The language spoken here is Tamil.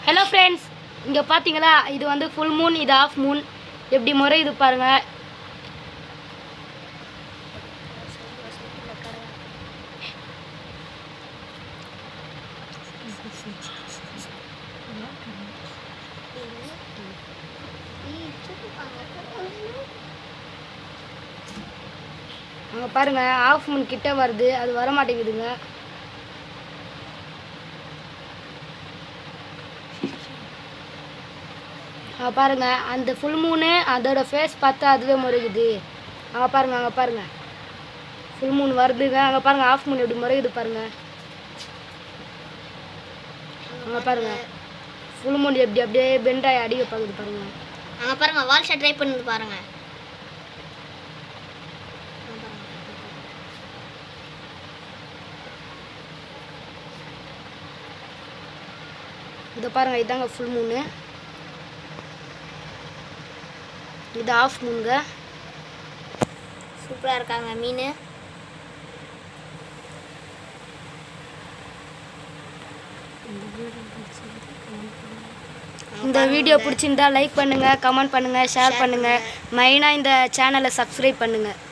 ஹலோ ஃப்ரெண்ட்ஸ் இங்கே பார்த்தீங்களா இது வந்து ஃபுல் மூன் இது ஆஃப் மூன் எப்படி முறை இது பாருங்க அங்கே பாருங்க ஆஃப் மூன் கிட்ட வருது அது வர மாட்டேங்குதுங்க அங்கே பாருங்க அந்த ஃபுல் மூணு அதோட ஃபேஸ் பார்த்து அதுவே முறையுது அங்கே பாருங்க அங்கே பாருங்க ஃபுல் மூன் வருதுங்க அங்கே பாருங்க ஆஃப் மூன் எப்படி முறையுது பாருங்க அங்கே பாருங்க ஃபுல் மூன் எப்படி அப்படியே பெண்டாகி அடிக்க பார்க்குது பாருங்க அங்க பாருங்க வால் ஷாட் ட்ரை பண்ணுது பாருங்க இதை பாருங்க இதாங்க ஃபுல் மூணு இது ஆஃப் மூணுங்க சூப்பரா இருக்காங்க மீன் இந்த வீடியோ பிடிச்சிருந்தா லைக் பண்ணுங்க கமெண்ட் பண்ணுங்க ஷேர் பண்ணுங்க மெயினாக இந்த சேனலை சப்ஸ்கிரைப் பண்ணுங்க